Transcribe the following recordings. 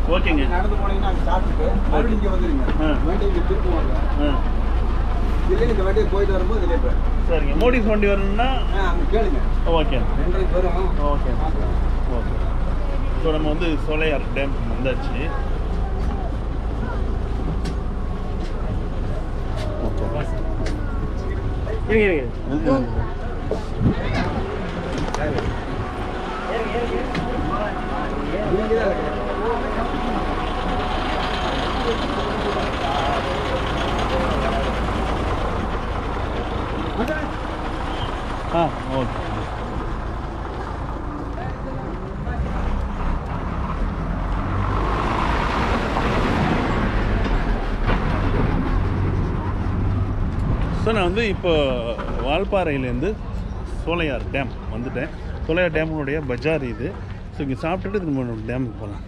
ஓகேங்க நடந்து போனீங்கன்னா அங்கே சாப்பிட்டுட்டு மறுபடியும் இங்கே வந்துடுங்க ஆ. வண்டி இங்கே திருப்புவாங்க ஆ இதுலேயே இந்த வண்டியை போயிட்டு வரும்போது இதுலேயே போய் சரிங்க மோடிஸ் வண்டி வரணும்னா ஆ அங்கே கேளுங்க ஓகே ரெண்டரைக்கு வரும் ஓகே பார்க்கலாம் ஓகே ஸோ நம்ம வந்து சோலையார் டேம் வந்தாச்சு இங்கே தான் இருக்கு ஆ ஓகே ஸோ நான் வந்து இப்போ வால்பாறையிலேருந்து சோலையார் டேம் வந்துட்டேன் சோலையார் டேமுடைய பஜார் இது ஸோ இங்கே சாப்பிட்டுட்டு திரும்ப டேமுக்கு போகலாம்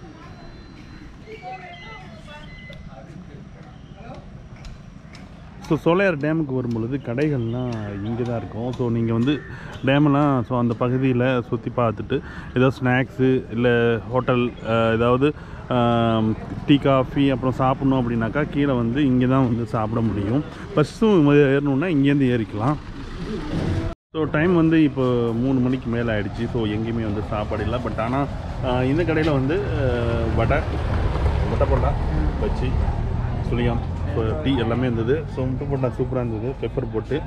ஸோ சோலையார் டேமுக்கு வரும்பொழுது கடைகள்லாம் இங்கே தான் இருக்கும் ஸோ நீங்கள் வந்து டேமெல்லாம் ஸோ அந்த பகுதியில் சுற்றி பார்த்துட்டு ஏதாவது ஸ்நாக்ஸு இல்லை ஹோட்டல் ஏதாவது ஆம், டீ காஃபி அப்புறம் சாப்பிட்ணும் அப்படின்னாக்கா கீழே வந்து இங்கே தான் வந்து சாப்பிட முடியும் பஸ்ஸும் ஏறணுன்னா இங்கேருந்து ஏறிக்கலாம் ஸோ டைம் வந்து இப்போ மூணு மணிக்கு மேலே ஆயிடுச்சு ஸோ எங்கேயுமே வந்து சாப்பாடு இல்லை பட் ஆனால் இந்த கடையில் வந்து அஹ், வடை முட்டை போண்டா பச்சி சுளியம் ஸோ டீ எல்லாமே இருந்தது ஸோ முட்டை போண்டா சூப்பராக இருந்தது பெப்பர் போட்டு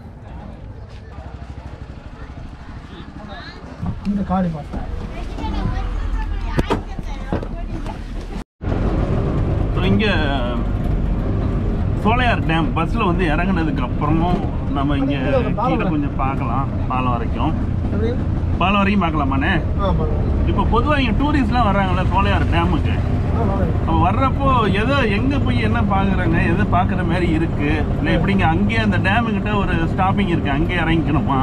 இந்த காடி பார்த்தா ஸோ இங்கே சோலையார் டேம் பஸ்ஸில் வந்து இறங்குனதுக்கு அப்புறமும் நம்ம இங்கே கீழே கொஞ்சம் பார்க்கலாம் பாலம் வரைக்கும் பாலம் வரைக்கும் பார்க்கலாமாண்ணே ஆமாம் இப்போ பொதுவாக இங்கே டூரிஸ்ட்லாம் வர்றாங்கல்ல சோலையார் டேமுக்கு அப்போ வர்றப்போ எதோ எங்கே போய் என்ன பார்க்குறாங்க எதை பார்க்குற மாதிரி இருக்குது இல்லை எப்படிங்க அங்கேயே அந்த டேமுக்கிட்ட ஒரு ஸ்டாப்பிங் இருக்குது அங்கேயே இறங்கிக்கணுமா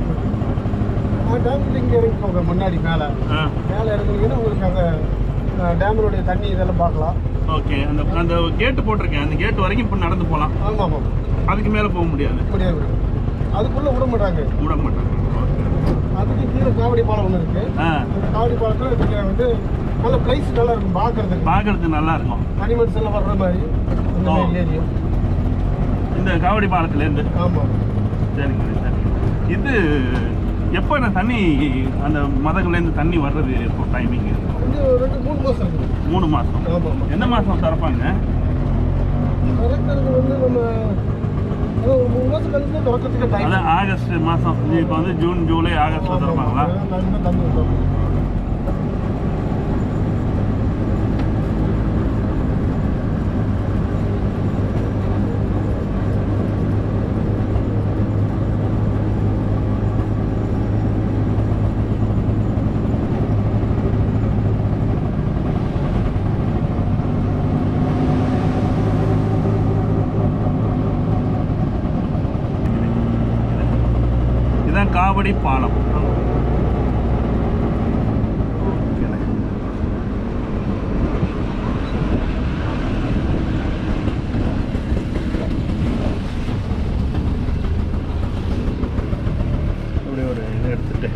டேம் இங்கே இறங்கி போங்க முன்னாடி மேலே ஆ மேலே இறங்குனீங்கன்னா உங்களுக்கு அங்கே டேமினுடைய தண்ணி இதெல்லாம் பார்க்கலாம் ஓகே அந்த அந்த கேட்டு போட்டிருக்கேன் அந்த கேட்டு வரைக்கும் இப்போ நடந்து போகலாம் ஆமாம் ஆமாம் அதுக்கு மேலே போக முடியாது முடியாது அதுக்குள்ளே விட மாட்டாங்க விட மாட்டாங்க அதுக்கு கீழே காவடி பாலம் ஒன்று இருக்குது ஆ அந்த காவடி பாலத்தில் நீங்கள் வந்து நல்ல பிளேஸ் நல்லா இருக்கும் பார்க்கறதுக்கு பார்க்கறதுக்கு நல்லா இருக்கும் அனிமல்ஸ் எல்லாம் வர்ற மாதிரி அந்த ஓ. மாதிரி ஏரியா இந்த காவடி பாலத்துலேருந்து ஆமாம் சரிங்க சரிங்க இது எப்போ நான் தண்ணி அந்த மதகுலேருந்து தண்ணி வர்றது எப்போ டைமிங் வந்து ஒரு ரெண்டு மூணு மாதம் இருக்குது மூணு மாதம் ஆமாம் ஆமாம் எந்த மாதம் திறப்பாங்க திறக்கிறது வந்து நம்ம அதான் ஒரு மூணு மாதம் கழிச்சு தான் திறக்கிறதுக்கு டைம் அதான் ஆகஸ்ட் மாதம் இப்போ வந்து ஜூன் ஜூலை ஆகஸ்ட்டில் திறப்பாங்களா நல்லா தண்ணி விட்டோம் இதுதான் காவடி பாலம் ஓகேண்ணே. அப்படியே ஒரு இதை எடுத்துட்டு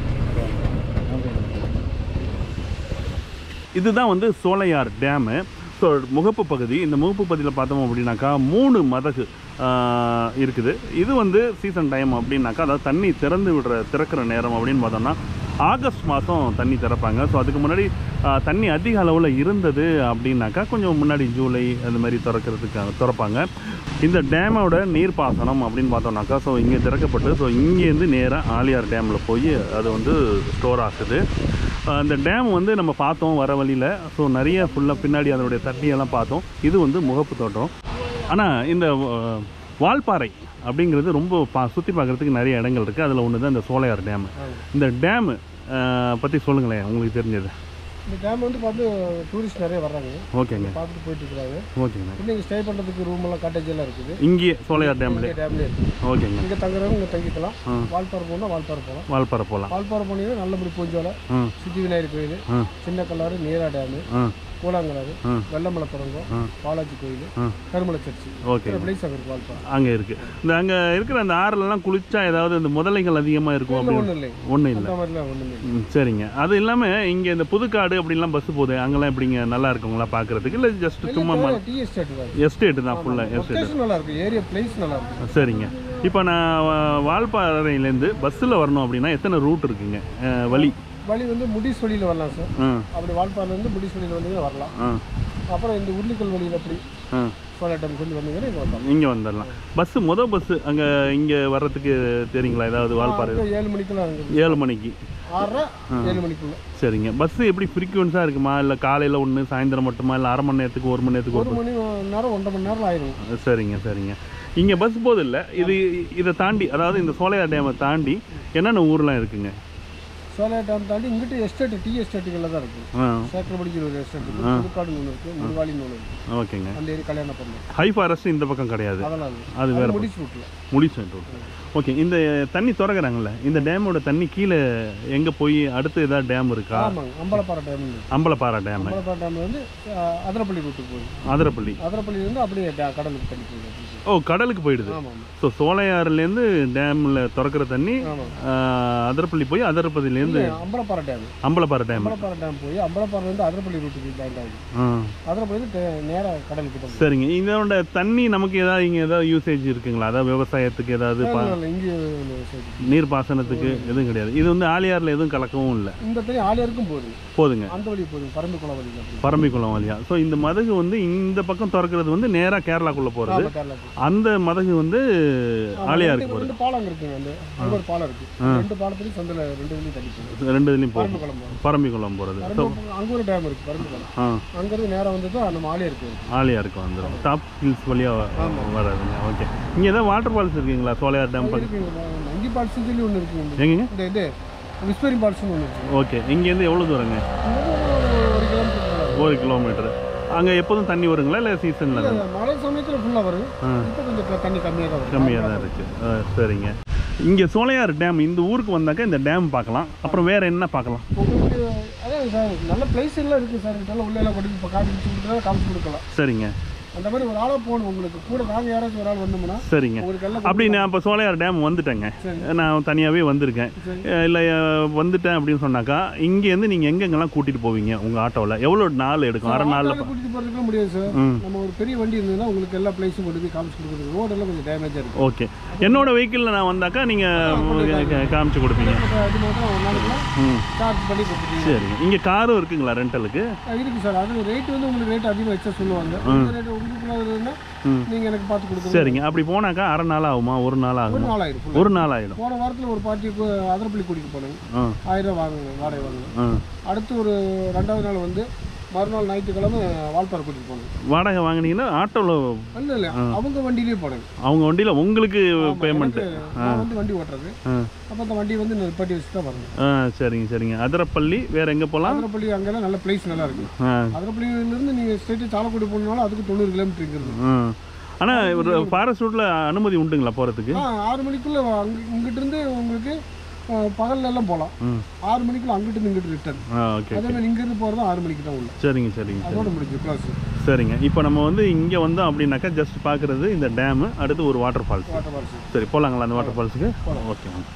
இதுதான் வந்து சோலையார் டேமு ஸோ முகப்பு பகுதி இந்த முகப்பு பகுதியில் பார்த்தோம் அப்படின்னாக்கா மூணு மதகு ஆஹ், இருக்குது இது வந்து சீசன் டைம் அப்படின்னாக்கா அதாவது தண்ணி திறந்து விடுற திறக்கிற நேரம் அப்படின்னு பார்த்தோம்னா ஆகஸ்ட் மாதம் தண்ணி திறப்பாங்க ஸோ அதுக்கு முன்னாடி ஆஹ், தண்ணி அதிக அளவில் இருந்தது அப்படின்னாக்கா கொஞ்சம் முன்னாடி ஜூலை அந்த மாதிரி திறக்கிறதுக்கு திறப்பாங்க இந்த டேமோட நீர்ப்பாசனம் அப்படின்னு பார்த்தோம்னாக்கா ஸோ இங்கே திறக்கப்பட்டு ஸோ இங்கேருந்து நேராக ஆலியார் டேமில் போய் அது வந்து ஸ்டோர் ஆகுது அஹ் அந்த டேம் வந்து நம்ம பார்த்தோம் வர வழியில் ஸோ நிறைய ஃபுல்லாக பின்னாடி அதனுடைய தண்ணியெல்லாம் பார்த்தோம் இது வந்து முகப்பு தோட்டம் ஆனால் இந்த அஹ், வால்பாறை அப்படிங்கிறது ரொம்ப பா சுற்றி பார்க்குறதுக்கு நிறைய இடங்கள் இருக்குது அதில் ஒன்று தான் இந்த சோலையார் டேமு இந்த டேமு பற்றி சொல்லுங்களேன் உங்களுக்கு தெரிஞ்சது இந்த டேம் வந்து பார்த்து டூரிஸ்ட் நிறைய வர்றாங்க ஓகேங்க பார்த்துட்டு போயிட்டு இருக்காங்க ஓகேங்க இன்னும் இங்கே ஸ்டே பண்ணுறதுக்கு ரூம் எல்லாம் காட்டேஜ் எல்லாம் இருக்குது இங்கேயே சோலையார் டேம்ல இங்கே டேம்லேயே இருக்குது ஓகேங்க இங்கே தங்குறவங்க இங்கே தங்கிக்கலாம் ஆ. வால்பாறை போனால் வால்பாறை போகலாம் வால்பாறை போகலாம் வால்பாறை போனீங்கன்னா நல்லபடி பூஞ்சோலை ம் சித்தி விநாயகர் கோயில் ம் சின்ன கல்லாறு நீரா டேமு ம் கூழாங்கலாறு ம். வெள்ளமலை பரங்கம் ம். பாலாஜி கோயில் ம். கருமலை சர்ச்சு ஓகே இந்த பிளேஸ் அங்கே இருக்கு வால்பா அங்கே இருக்குது இந்த அங்கே இருக்கிற அந்த ஆறுலலாம் குளிச்சா ஏதாவது இந்த முதலைகள் அதிகமாக இருக்கும் இல்லை அப்படின்னு ஒன்றும் இல்லை ஒன்றும் இல்லை அந்த மாதிரிலாம் ஒன்றும் இல்லை ம், சரிங்க அது இல்லாமல் இங்கே இந்த புதுக்காடு அப்படிலாம் பஸ் போகுது அங்கெல்லாம் எப்படிங்க நல்லா இருக்குங்களா பார்க்குறதுக்கு இல்லை ஜஸ்ட் சும்மா ம- டீ எஸ்டேட் தான் எஸ்டேட்டு தான் ஃபுல்லாக எஸ்டேட் லொக்கேஷன் நல்லா இருக்கு ஏரியா பிளேஸ் நல்லா இருக்கு சரிங்க இப்போ நான் வா- வால்பாறையிலேருந்து பஸ்ஸில் வரணும் அப்படின்னா எத்தனை ரூட் இருக்குங்க அஹ், வழி வழி வந்து முடிஸ் வழியில் வரலாம் சார் ஆ அப்படி வால்பாறையிலேருந்து முடிஸ் வழியில் வந்தீங்கன்னா வரலாம் ஆ அப்புறம் இந்த உருளிக்கல் வழியில் அப்படி ஆ சோழட்டம் சொல்லி வந்தீங்கன்னா இங்கே வரலாம் இங்கே வந்துடலாம் பஸ்ஸு மொதல் பஸ்ஸு அங்கே இங்கே வர்றதுக்கு தெரியுங்களா ஏதாவது வால்பாறை அப்புறம் ஏழு மணிக்கெல்லாம் அங்கே ஏழு மணிக்கு ஆறரை ஏழு மணிக்குள்ள சரிங்க பஸ்ஸு எப்படி ஃப்ரீக்குவன்ஸாக இருக்குமா இல்லை காலையில் ஒன்று சாயந்தரம் மட்டுமா இல்லை அரை மணி நேரத்துக்கு ஒரு மணி நேரத்துக்கு ஒரு ஒரு மணி நேரம் ஒன்றரை மணி நேரம் ஆயிரும் bus? சரிங்க சரிங்க இங்கே பஸ் போது இல்லை இது இதை தாண்டி அதாவது இந்த சோலையார் டேமை தாண்டி என்னென்ன ஊர்லாம் இருக்குங்க சோழட்டம் தாண்டி இங்கிட்டு எஸ்டேட் டீ எஸ்டேட்டுகளில் தான் இருக்கு ஆ சேக்கரபடிக்கிற ஒரு எஸ்டேட் இருக்கு புதுக்காடு ஒன்று இருக்கு முதுவாளின்னு ஒன்று இருக்கு ஓகேங்க அந்த ஏரி கல்யாணம் பண்ணு ஹை ஃபாரஸ்ட் இந்த பக்கம் கிடையாது அதெல்லாம் இல்லை. அது வேற அது முடிச்சு ரூட்டில் முடிச்சு ஓகே இந்த தண்ணி திறக்கிறாங்கல்ல இந்த டேமோட தண்ணி கீழே எங்கே போய் அடுத்து ஏதாவது டேம் இருக்கா ஆமாங்க அம்பலப்பாறை டேம் இருக்கு அம்பலப்பாறை டேமு அம்பலப்பாறை டேம்ல வந்து அஹ், அதிரப்பள்ளி ரூட்டுக்கு போகுது அதிரப்பள்ளி அதிரப்பள்ளியிலேருந்து அப்படியே டே- கடலுக்கு தண்ணி போகுது அப்படி போகுது. ஓ கடலுக்கு போயிடுது ஆமாம் ஆமாம் ஸோ சோலையாறுலேருந்து டேமில் திறக்கிற தண்ணி ஆமாம் ஆஹ், அதிரப்பள்ளி போய் அதிரப்பள்ளிலேருந்து இல்ல, Ambalappara dam Ambalappara dam Ambalappara dam போய் அம்பலப்பாறைலேருந்து அதிரப்பள்ளி ரூட்டுக்கு ஜாயின் ஆகுது அதிரப்பள்ளி நேராக கடலுக்கு தான் போகுது. சரிங்க இதோட தண்ணி நமக்கு ஏதாவது இங்கே ஏதாவது யூசேஜ் இருக்குங்களா அதாவது விவசாயத்துக்கு ஏதாவது பா இல்லை, இங்கே ஒண்ணு சரி. நீர் பாசனத்துக்கு எதுவும் கிடையாது இது வந்து ஆலியாரில் எதுவும் கலக்கவும் இல்லை இந்த தண்ணி ஆலியாருக்கும் போகுது போதுங்க அந்த வழி போகுது பரம்பு குளம் வழி அப்படி பரம்பிக்குளம் வழியா ஸோ இந்த மதகு வந்து இந்த பக்கம் திறக்கிறது வந்து நேராக கேரளாக்குள்ளே போகிறது ஆமா, கேரளா போகுது. அந்த மதகு வந்து ஆமா, ஆலியாருக்கு ரெண்டு- போகிறது ரெண்டு பாலம் அங்க இருக்குங்க அந்த அங்க ஒரு பாலம் இருக்கு ரெண்டு பாலத்துலயும் சந்தில ரெண்டு வழியும் தண்ணி போகுது ரெண்டு இதுலேயும் பரம்பு போகும் குளம் போகுது பரம்பிக்குளம் போகிறது ஸோ பரம்பு அங்க ஒரு டேம் இருக்கு பரம்பு குளம் ஆ அங்கிருந்து நேரா வந்து தான் நம்ம ஆலியாருக்கு இருக்கு ஆலியாருக்கு வந்துடும் டாப் ஹில்ஸ் வழியாக வராதுங்க ஓகே இங்கே ஏதாவது வாட்டர் ஃபால்ஸ் இருக்குங்களா சோலையார் டேம் பக்கம் இருக்குங்க நங்கி பால்ஸ் சொல்லி ஒன்று இருக்குங்க இந்த- எங்கங்க இந்த இது விஸ்பரிங் பால்ஸ்னு ஒன்று இருக்கு ஓகே இங்கேருந்து எவ்வளோ தூரங்க இங்கிருந்து ஒரு கிலோமீட்டர் ஒரு கிலோமீட்டர் அங்கே எப்போதும் தண்ணி வருங்களா இல்லை சீசனில் மழை சமயத்தில் ஃபுல்லாக வரும் ஆ இப்போ கொஞ்சம் க- தண்ணி கம்மியாக தான் வரும் கம்மியாக தான் இருக்குது சரிங்க இங்கே சோலையார் டேம் இந்த ஊருக்கு வந்தாக்கா இந்த டேம் பார்க்கலாம் அப்புறம் வேறு என்ன பார்க்கலாம் உங்களுக்கு அதான் சார் நல்ல பிளேஸ் எல்லாம் இருக்குது சார் இதெல்லாம் உள்ள எல்லாம் கொண்டு இப்போ காமிச்சு கொடுத்தா காமிச்சு கொடுக்கலாம் சரிங்க அந்த மாதிரி ஒரு ஆளாக போகணும் உங்களுக்கு கூட நாங்கள் யாராச்சும் ஒரு ஆள் வந்தோம்னா சரிங்க உங்களுக்கு எல்லாம் அப்படி நான் இப்போ சோலையார் டேம் வந்துட்டேங்க சரி. நான் தனியாகவே வந்திருக்கேன் சரி. இல்லை வந்துட்டேன் அப்படின்னு சொன்னாக்கா இங்கேருந்து நீங்கள் எங்கெங்கெல்லாம் கூட்டிகிட்டு போவீங்க உங்கள் ஆட்டோவில் எவ்வளோ நாள் எடுக்கும் அரை நாளில் ஆட்டோல கூட்டிட்டு போறதுக்குலாம் முடியாது சார் ம் நம்ம ஒரு பெரிய வண்டி இருந்ததுன்னா உங்களுக்கு எல்லா பிளேஸும் கொண்டு போய் காமிச்சு கொடுக்குறது ரோடெல்லாம் கொஞ்சம் டேமேஜாக இருக்கும் ஓகே என்னோட வெஹிக்கிளில் நான் வந்தாக்கா நீங்கள் காமிச்சு கொடுப்பீங்க இப்போ அது மட்டும் ஒரு நாளைக்குலாம் ம் சார்ஜ் பண்ணி கொடுத்துட்டீங்க சரிங்க இங்கே காரும் இருக்குங்களா ரெண்டலுக்கு இருக்கு சார் அது ரேட் வந்து உங்களுக்கு ரேட் அதிகமாக வச்சா சொல்லுவாங்க ரேட் உங்களுக்கு ம். நீங்கள் எனக்கு பார்த்து கொடுக்குறது சரிங்க அப்படி போனாக்கா அரை நாள் ஆகுமா ஒரு நாள் ஒரு ஆகுமா நாள் ஆயிடும் full. ஒரு நாள் ஆகிடும் போன வாரத்தில் ஒரு பார்ட்டிக்கு அதிரப்பள்ளி கூட்டிட்டு போனேன் ஆ ஆயிரம் ரூபா வாங்குங்க வாடகை வாங்குங்க ஆ அடுத்து ஒரு ரெண்டாவது நாள் வந்து மறுநாள் ஞாயிற்றுக்கிழமை வால்பாறை கூட்டிட்டு போனேன் வாடகை வாங்குனீங்கன்னா ஆட்டோவில் இல்லை இல்லை அவங்க வண்டியிலே போனேன் அவங்க வண்டியில் உங்களுக்கு பேமெண்ட்டு நான் வந்து வண்டி ஓட்டுறது ஆ அப்போ அந்த வண்டி வந்து நிப்பாட்டி வச்சு தான் வரணும் ஆ சரிங்க சரிங்க அதிரப்பள்ளி வேறு எங்கே போகலாம் அதிரப்பள்ளி அங்கெல்லாம் நல்ல பிளேஸ் நல்லா இருக்கு ஆ அதிரப்பள்ளியிலிருந்து நீங்கள் ஸ்ட்ரெயிட்டு சாலக்குடி போனாலும் அதுக்கு தொண்ணூறு கிலோமீட்டர் இருக்குது ஆ ஆனால் ஒரு ஃபாரஸ்ட் ரூட்டில் அனுமதி உண்டுங்களா போகிறதுக்கு ஆ ஆறு மணிக்குள்ளே அங்கே இங்கிட்டு இருந்து உங்களுக்கு ஆ, பகல்ல எல்லாம் போகலாம் ம் ஆறு மணிக்குள்ள அங்கிட்டு இருந்து இங்கிட்டு ரிட்டர்ன் ஆ ஓகே அதே மாதிரி இங்கிருந்து போகிறது ஆறு மணிக்கு தான் உள்ள சரிங்க சரிங்க சரி அதோட முடிஞ்சு க்ளாஸ் சரிங்க இப்போ நம்ம வந்து இங்கே வந்தோம் அப்படின்னாக்கா ஜஸ்ட் பார்க்குறது இந்த டேமு அடுத்து ஒரு வாட்டர் ஃபால்ஸ் வாட்டர் பால்ஸ் சரி போகலாங்களா அந்த வாட்டர் ஃபால்ஸுக்கு ஓகே மேம்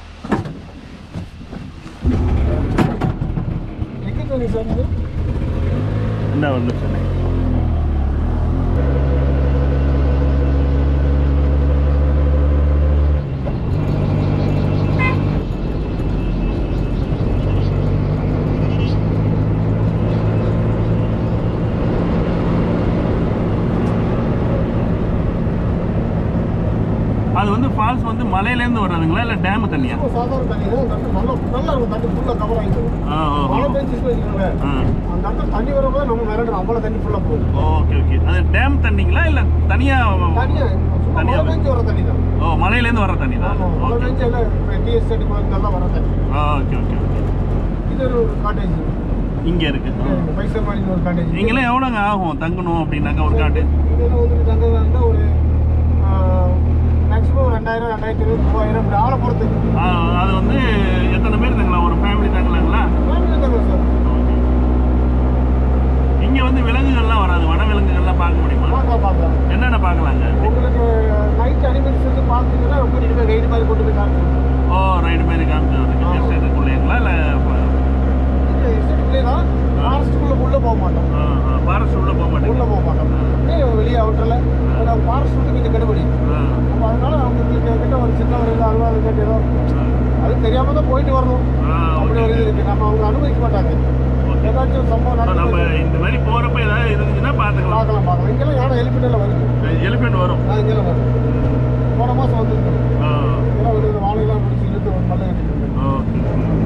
டிக்கெட் வேணும் சார் இது? என்ன வந்து சொன்னேன் அது வந்து ஃபால்ஸ் வந்து மலையிலேருந்து வர்றதுங்களா இல்லை டேமு தண்ணியா ரொம்ப சாதாரண தண்ணி தான் தண்ணி நல்லா நல்லா இருக்கும் தண்ணி ஃபுல்லாக கவர் ஆகிடும் ஆ ஓ மழை பெஞ்சிச்சு வச்சுக்கோங்களேன் ஆ அந்த இடத்துல தண்ணி வரும்போது நம்ம மிரண்டுறோம் அவ்வளோ தண்ணி ஃபுல்லாக போகுது ஓகே ஓகே அது டேம் தண்ணிங்களா இல்லை தனியாக தனியாக சும்மா தனியா மழை பெஞ்சு வர தண்ணி தான் ஓ மலையிலேருந்து வர்ற தண்ணி தான் ஆமாம் மழை பெஞ்சு எல்லாம் டிஎஸ்டி இதெல்லாம் வர தண்ணி ஓகே ஓகே ஓகே இது ஒரு காட்டேஜ் இங்கே இருக்கு பைசா மாதிரி ஒரு காட்டேஜ் நீங்களாம் எவ்வளோங்க ஆகும் தங்கணும் அப்படின்னாக்கா ஒரு காட்டு இதெல்லாம் வந்துட்டு தங்கதாக இருந்தால் ஒரு மேக்ஸிமம் ரெண்டாயிரம் ரெண்டாயிரத்தி இருபது மூவாயிரம் இப்படி ஆளை பொறுத்து ஆ, அது வந்து எத்தனை பேர் தங்கலாம் ஒரு ஃபேமிலி தங்கலாங்களா ஃபேமிலி தங்கலாம் சார் இங்கே வந்து விலங்கு இல்லாட்டி ஏதோ அது தெரியாம தான் போயிட்டு வரணும் ஆ, அப்படி okay, ஒரு இது okay. இருக்கு நம்ம அவங்க அனுமதிக்க மாட்டாங்க Okay. ஏதாச்சும் ஒரு சம்பவம் So, நம்ம நடக்கும் இந்த மாதிரி போறப்ப ஏதாவது இருந்துச்சுன்னா பார்த்துக்கலாம் பார்க்கலாம் பார்க்கலாம் இங்கெல்லாம் யானை ஹெலிபெட்டில் வருது எலிஃபென்ட் வரும் நான் இங்கெல்லாம் வருது போன மாதம் வந்துருக்கு ஆ, இதெல்லாம் வந்து இந்த வாழையெல்லாம் பிடிச்சி இழுத்து ஒரு மல்ல கட்டிட்டு இருக்கு. okay.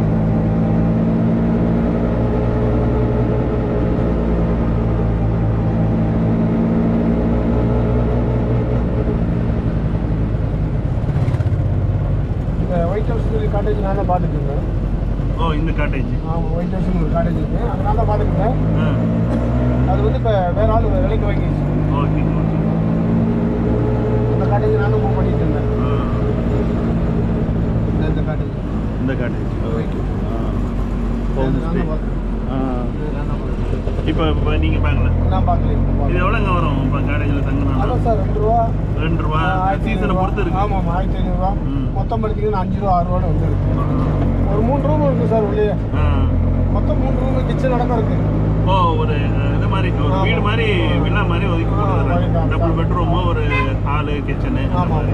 இந்த ஒயிட் ஹவுஸ் காட்டேஜ் நான் தான் பார்த்துட்டு இருந்தேன் ஓ இந்த காட்டேஜ் ஆமாம் ஒயிட் ஹவுஸ்னு ஒரு காட்டேஜ் இருக்கு அது நான் தான் பார்த்துட்டு இருந்தேன் அது வந்து இப்போ வேற ஆள் விலைக்கு வாங்கிடுச்சு ஓகே ஓகே அந்த காட்டேஜ் நானும் மூவ் பண்ணிட்டு இருந்தேன் இந்த- இந்த காட்டேஜ் இந்த காட்டேஜ் ஓகே நான் தான் இப்போ இப்போ நீங்கள் பார்க்கல நான் பார்க்கல இது எவ்வளோங்க வரும் இப்போ காட்டேஜில் தங்கினா அதான் சார் ரெண்டு ரூபா ரெண்டு ரூபா ஆயிரத்தி சீசனை ஐநூறுரூவா பொறுத்து இருக்கு ஆமாம் ஆயிரத்தி ஐநூறுரூவா ம். மொத்தம் எடுத்தீங்கன்னா அஞ்சு ரூபா ஆறு ரூபான்னு வந்துருக்கு ஒரு மூணு ரூம் இருக்குது சார் உள்ளே ஆ. மொத்தம் மூணு ரூம் கிச்சன் அடக்கம் இருக்குது ஓ ஒரு அஹ், இது மாதிரி ஒரு வீடு மாதிரி வில்லா மாதிரி ஒதுக்கி ஆ, போட்டுருக்காங்க right, டபுள் right. பெட்ரூமு ஒரு ஹாலு கிச்சனு ஆமாம்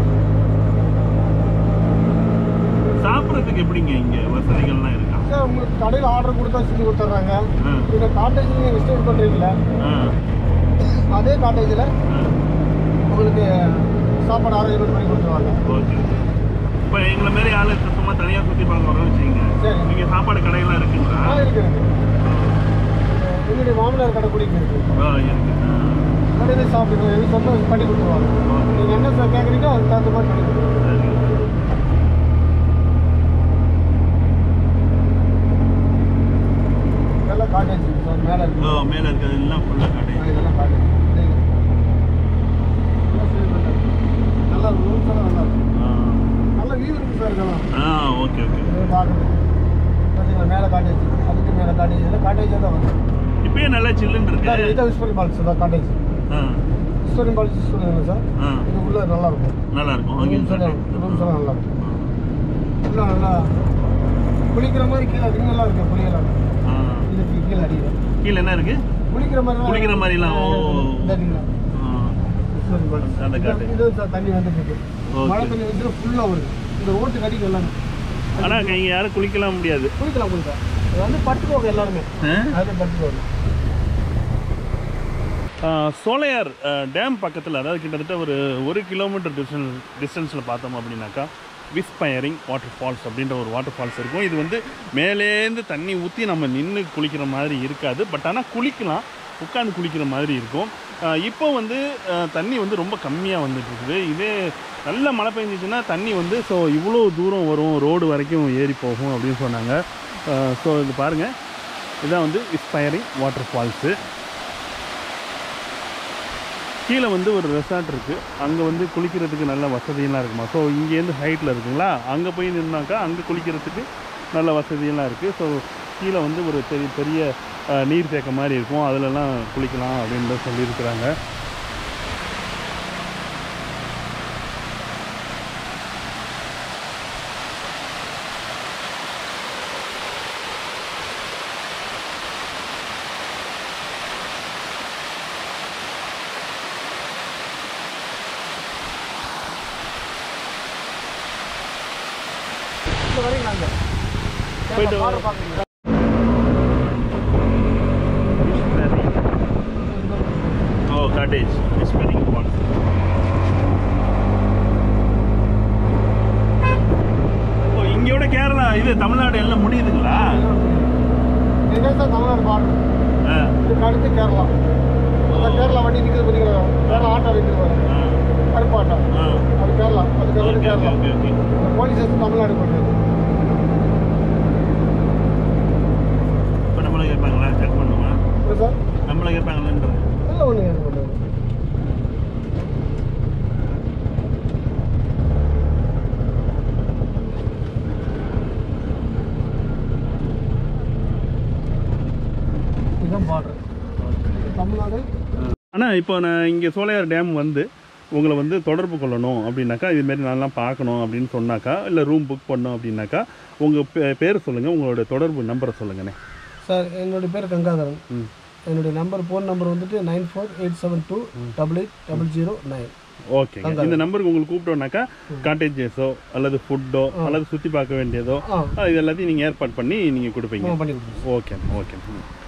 சாப்பிட்றதுக்கு எப்படிங்க இங்கே வசதிகள்லாம் இருக்கா சார் உங்களுக்கு கடையில் ஆர்டர் கொடுத்தா செஞ்சு கொடுத்துட்றாங்க ஆ, இந்த காட்டேஜ் நீங்கள் ஸ்டே பண்ணுறீங்களா ஆ, அதே காட்டேஜில் ஆ. உங்களுக்கு சாப்பாடு அரேஞ்ச்மெண்ட் பண்ணி கொடுத்துருவாங்க ஓகே இப்போ எங்களை மாரி ஆளு சும்மா தனியாக சுற்றி பார்க்க வரோம்னு வச்சுக்கோங்க சரி. இங்கே சாப்பாடு கடையெல்லாம் இருக்குங்களா ஆ இருக்கு இருக்கு எங்களுடைய மாமனார் கடை குடிக்கு இருக்கு ஆ இருக்கு ஆ. கடையில் சாப்பிடுங்க எது சொன்னால் பண்ணி கொடுத்துருவாங்க ஓகே. நீங்கள் என்ன சார் கேட்குறீங்களோ அதுக்கு தகுந்த மாதிரி பண்ணி கொடுத்துருவாங்க சரி. இதெல்லாம் காட்டேஜ் சார் மேலே இருக்கு ஓ மேலே இருக்கிறது எல்லாம் ஃபுல்லாக கடை ஆ, இதெல்லாம் காட்டேஜ் நல்லா இருக்கும் ரூம்ஸ் எல்லாம் நல்லா இருக்கும் ஆ நல்ல வியூ இருக்கு சார் இதெல்லாம் ஆ ஓகே ஓகே இது பார்க்கறதுக்கு பார்த்தீங்களா மேலே காட்டேஜ் அதுக்கு மேலே காட்டேஜ் இதெல்லாம் காட்டேஜாக தான் வரும் இப்பயே நல்லா சில்லுன்னு சார் இருக்கு இதான் விஸ்வரி பால்ஸ் தான் காட்டேஜ் ஆ விஸ்வரி பால்ஸ் சொல்லுங்க சார் ஆ இது உள்ள நல்லா இருக்கும் நல்லா இருக்கும் அங்கே ரூம்ஸ் எல்லாம் ரூம்ஸ் எல்லாம் நல்லா இருக்கும் உள்ள நல்லா குளிக்கிற மாதிரி கீழே அதுக்கு நல்லா இருக்கு குளிக்கலாம் ஆ இதுக்கு கீழே அடியில் கீழே என்ன இருக்கு குளிக்கிற மாதிரி குளிக்கிற மாதிரிலாம், ஓ. ஆ அந்த காட்டு. இது சார் தண்ணி வந்துட்டு இருக்கு Okay. மழை தண்ணி வந்து ஃபுல்லாக வருது இந்த ரோட்டு கடிக்கு எல்லாமே ஆனால் இங்கே யாரும் குளிக்கலாம் முடியாது குளிக்கலாம் குளிக்கலாம் இது வந்து பட்டுக்கோங்க எல்லாருமே ஆ? அது பட்டுக்கோங்க ஆ, சோலையார் ஆ, டேம் பக்கத்தில் அதாவது கிட்டத்தட்ட ஒரு ஒரு கிலோமீட்டர் டிஸ்டன்ஸ் டிஸ்டன்ஸில் பார்த்தோம் அப்படின்னாக்கா விஸ்பயரிங் வாட்டர் ஃபால்ஸ் அப்படின்ற ஒரு வாட்டர் ஃபால்ஸ் இருக்கும் இது வந்து மேலேருந்து தண்ணி ஊற்றி நம்ம நின்று குளிக்கிற மாதிரி இருக்காது பட் ஆனால் குளிக்கலாம் உட்காந்து குளிக்கிற மாதிரி இருக்கும் ஆ, இப்போ வந்து ஆ, தண்ணி வந்து ரொம்ப கம்மியாக வந்துட்டு இருக்குது இதே நல்ல மழை பெஞ்சிச்சுன்னா தண்ணி வந்து ஸோ இவ்வளோ தூரம் வரும் ரோடு வரைக்கும் ஏறி போகும் அப்படின்னு சொன்னாங்க ஸோ இது பாருங்கள் இதான் வந்து விஸ்பயரிங் வாட்டர் ஃபால்ஸு கீழே வந்து ஒரு ரெசார்ட் இருக்குது அங்கே வந்து குளிக்கிறதுக்கு நல்ல வசதியெல்லாம் இருக்குமா ஸோ இங்கேருந்து ஹைட்டில் இருக்குங்களா அங்கே போய் நின்னாக்கா அங்கே குளிக்கிறதுக்கு நல்ல வசதியெல்லாம் இருக்குது ஸோ கீழே வந்து ஒரு பெரிய பெரிய அஹ், நீர் தேக்கம் மாதிரி இருக்கும் அதிலலாம் குளிக்கலாம் அப்படின்னு சொல்லியிருக்கிறாங்க இந்த வரைக்கும் நாங்கள் போயிட்டு பாரு பார்க்குறீங்க ஓ காட்டேஜ் விஸ்பரிங் ஃபால்ஸ் ஓ இங்கேயோட கேரளா இது தமிழ்நாடு எல்லாம் முடியுதுங்களா இதுதான் சார் தமிழ்நாடு பார்டர் ஆ இதுக்கு அடுத்து கேரளா அந்த கேரளா வண்டி நிற்கிறது பார்த்தீங்களா கேரளா ஆட்டோ நிற்கிறது ஆ கருப்பு ஆட்டோ ஆ அது கேரளா அதுக்கு வந்து ஓகே கேரளா ஓகே ஓகே இந்த போலீஸ் ஸ்டேஷன் தமிழ்நாடு போயிட்டு இப்போ நம்மளை கேட்பாங்களா செக் பண்ணுமா இல்லை சார் நம்மளை கேட்பாங்களான்றது இல்லை ஒன்று இது பண்ணுறது இதுதான் பார்டர் தமிழ்நாடு ஆனால் இப்போ நான் இங்கே சோலையார் டேம் வந்து உங்களை வந்து தொடர்பு கொள்ளணும் அப்படின்னாக்கா இதுமாரி நான்லாம் பார்க்கணும் அப்படின்னு சொன்னாக்கா இல்லை ரூம் புக் பண்ணணும் அப்படின்னாக்கா உங்கள் பே பேர் சொல்லுங்கள் உங்களோட தொடர்பு நம்பரை சொல்லுங்கண்ணே சார் என்னுடைய பேர் கங்காதரன் ம் என்னுடைய நம்பர் ஃபோன் நம்பர் வந்துட்டு nine four eight seven two double eight double zero nine ஓகேங்க இந்த நம்பருக்கு உங்களுக்கு கூப்பிட்டோம்னாக்கா காட்டேஜஸோ அல்லது ஃபுட்டோ அல்லது சுற்றி பார்க்க வேண்டியதோ ஆ இது எல்லாத்தையும் நீங்கள் ஏற்பாடு பண்ணி நீங்கள் கொடுப்பீங்க பண்ணி கொடுத்துருவோம் ஓகே ஓகே